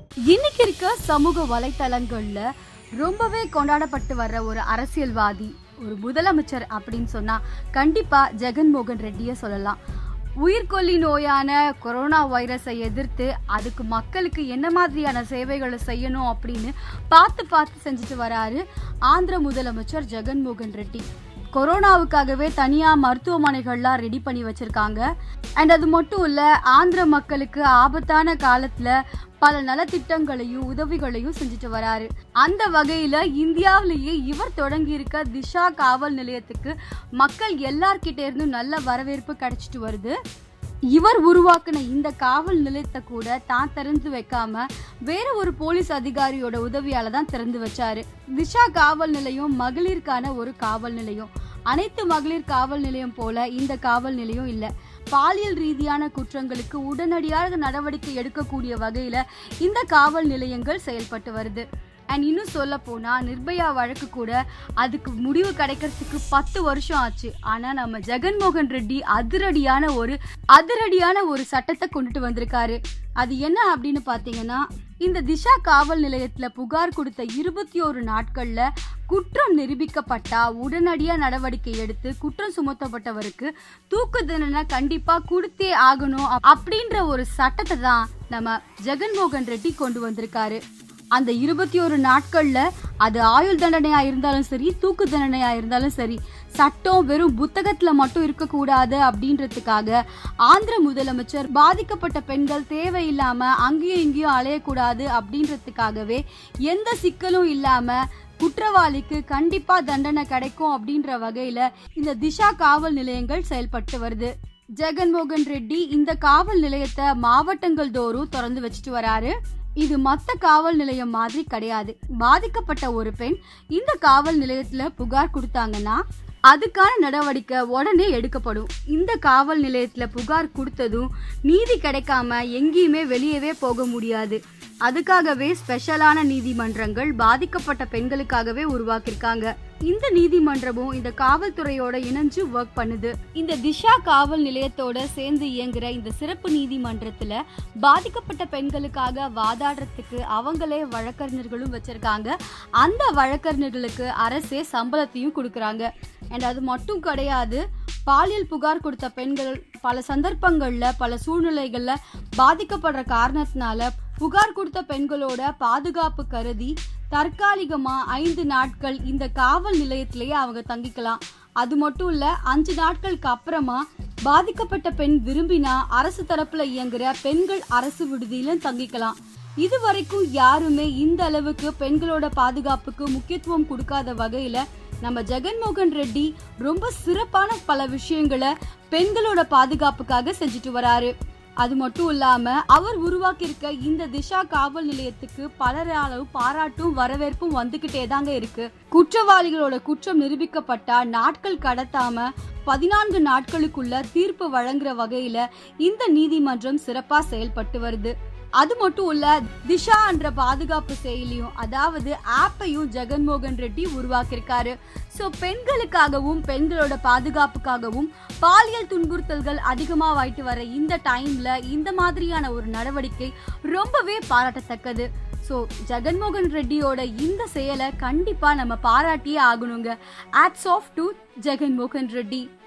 இன்னைக்கு இருக்க சமூக வலைத்தளங்கள்ல ரொம்பவே கொண்டாடப்பட்டு வர்ற ஒரு அரசியல்வாதி ஒரு முதலமைச்சர் அப்படின்னு சொன்னா கண்டிப்பா ஜெகன்மோகன் ரெட்டியை சொல்லலாம் உயிர்கொல்லி நோயான கொரோனா வைரஸை எதிர்த்து அதுக்கு மக்களுக்கு என்ன மாதிரியான சேவைகளை செய்யணும் அப்படின்னு பார்த்து பார்த்து செஞ்சுட்டு வராரு ஆந்திர முதலமைச்சர் ஜெகன்மோகன் ரெட்டி கொரோனாவுக்காகவே தனியா மருத்துவமனைகள்லாம் ரெடி பண்ணி வச்சிருக்காங்க அண்ட் அது மட்டும் இல்ல ஆந்திர மக்களுக்கு ஆபத்தான காலத்துல பல நலத்திட்டங்களையும் உதவிகளையும் செஞ்சுட்டு வராரு அந்த வகையில இந்தியாவிலேயே இவர் தொடங்கி இருக்க திஷா காவல் நிலையத்துக்கு மக்கள் எல்லார்கிட்ட இருந்தும் நல்ல வரவேற்பு கிடைச்சிட்டு வருது இவர் உருவாக்குன இந்த காவல் நிலையத்தை கூட தான் திறந்து வைக்காம வேற ஒரு போலீஸ் அதிகாரியோட உதவியால தான் திறந்து வச்சாரு திஷா காவல் நிலையம் மகளிருக்கான ஒரு காவல் நிலையம் அனைத்து மகளிர் காவல் நிலையம் போல இந்த காவல் நிலையம் இல்ல பாலியல் ரீதியான குற்றங்களுக்கு உடனடியாக நடவடிக்கை எடுக்கக்கூடிய வகையில இந்த காவல் நிலையங்கள் செயல்பட்டு வருது அண்ட் இன்னும் சொல்ல போனா நிர்பயா வழக்கு கூட அதுக்கு முடிவு கிடைக்கிறதுக்கு பத்து வருஷம் ஆச்சு ஆனா நம்ம ஜெகன்மோகன் ரெட்டி அதிரடியான ஒரு அதிரடியான ஒரு சட்டத்தை கொண்டுட்டு வந்திருக்காரு அது என்ன அப்படின்னு பாத்தீங்கன்னா இந்த திஷா காவல் நிலையத்துல புகார் கொடுத்த இருபத்தி ஒரு நாட்கள்ல குற்றம் நிரூபிக்கப்பட்டா உடனடியா நடவடிக்கை எடுத்து குற்றம் சுமத்தப்பட்டவருக்கு தூக்கு தண்டனை கண்டிப்பா கொடுத்தே ஆகணும் அப்- அப்படின்ற ஒரு சட்டத்தை தான் நம்ம ஜெகன்மோகன் ரெட்டி கொண்டு வந்திருக்காரு அந்த இருபத்தி ஒரு நாட்கள்ல அது ஆயுள் தண்டனையா இருந்தாலும் சரி தூக்கு தண்டனையா இருந்தாலும் சரி சட்டம் வெறும் புத்தகத்துல மட்டும் இருக்கக்கூடாது அப்படின்றதுக்காக ஆந்திர முதலமைச்சர் பாதிக்கப்பட்ட பெண்கள் தேவையில்லாம அங்கேயும் இங்கேயும் அலையக்கூடாது அப்படின்றதுக்காகவே எந்த சிக்கலும் இல்லாம குற்றவாளிக்கு கண்டிப்பா தண்டனை கிடைக்கும் அப்படின்ற வகையில இந்த திஷா காவல் நிலையங்கள் செயல்பட்டு வருது ஜெகன்மோகன் ரெட்டி இந்த காவல் நிலையத்தை மாவட்டங்கள் தோறும் திறந்து வச்சுட்டு வராரு இது மத்த காவல் நிலையம் மாதிரி கிடையாது பாதிக்கப்பட்ட ஒரு பெண் இந்த காவல் நிலையத்துல புகார் கொடுத்தாங்கன்னா அதுக்கான நடவடிக்கை உடனே எடுக்கப்படும் இந்த காவல் நிலையத்துல புகார் கொடுத்ததும் நீதி கிடைக்காம எங்கேயுமே வெளியவே போக முடியாது அதுக்காகவே ஸ்பெஷலான நீதிமன்றங்கள் பாதிக்கப்பட்ட பெண்களுக்காகவே உருவாக்கியிருக்காங்க இந்த நீதிமன்றமும் இந்த காவல்துறையோட இணைஞ்சு ஒர்க் பண்ணுது இந்த திஷா காவல் நிலையத்தோட சேர்ந்து இயங்குற இந்த சிறப்பு நீதிமன்றத்துல பாதிக்கப்பட்ட பெண்களுக்காக வாதாடுறதுக்கு அவங்களே வழக்கறிஞர்களும் வச்சிருக்காங்க அந்த வழக்கறிஞர்களுக்கு அரசே சம்பளத்தையும் கொடுக்கறாங்க அண்ட் அது மட்டும் கிடையாது பாலியல் புகார் கொடுத்த பெண்கள் பல சந்தர்ப்பங்கள்ல பல சூழ்நிலைகள்ல பாதிக்கப்படுற காரணத்தினால புகார் கொடுத்த பெண்களோட பாதுகாப்பு கருதி தற்காலிகமா ஐந்து நாட்கள் இந்த காவல் நிலையத்திலேயே அவங்க தங்கிக்கலாம் அது மட்டும் இல்ல அஞ்சு நாட்களுக்கு அப்புறமா பாதிக்கப்பட்ட பெண் விரும்பினா அரசு தரப்புல இயங்குற பெண்கள் அரசு விடுதியிலும் தங்கிக்கலாம் இது வரைக்கும் யாருமே இந்த அளவுக்கு பெண்களோட பாதுகாப்புக்கு முக்கியத்துவம் கொடுக்காத வகையில நம்ம ஜெகன்மோகன் ரெட்டி ரொம்ப சிறப்பான பல விஷயங்களை பெண்களோட பாதுகாப்புக்காக செஞ்சுட்டு வராரு அது மட்டும் இல்லாம அவர் உருவாக்கி இருக்க இந்த திஷா காவல் நிலையத்துக்கு பலராலும் பாராட்டும் வரவேற்பும் வந்துகிட்டே தாங்க இருக்கு குற்றவாளிகளோட குற்றம் நிரூபிக்கப்பட்டா நாட்கள் கடத்தாம பதினான்கு நாட்களுக்குள்ள தீர்ப்பு வழங்குற வகையில இந்த நீதிமன்றம் சிறப்பா செயல்பட்டு வருது அது மட்டும் இல்ல திஷா என்ற பாதுகாப்பு செயலியும் அதாவது ஆப்பையும் ஜெகன்மோகன் ரெட்டி உருவாக்கியிருக்காரு ஸோ பெண்களுக்காகவும் பெண்களோட பாதுகாப்புக்காகவும் பாலியல் துன்புறுத்தல்கள் அதிகமாகிட்டு வர இந்த டைம்ல இந்த மாதிரியான ஒரு நடவடிக்கை ரொம்பவே பாராட்டத்தக்கது ஸோ ஜெகன்மோகன் ரெட்டியோட இந்த செயலை கண்டிப்பா நம்ம பாராட்டியே ஆகணுங்க hats off to Jaganmohan Reddy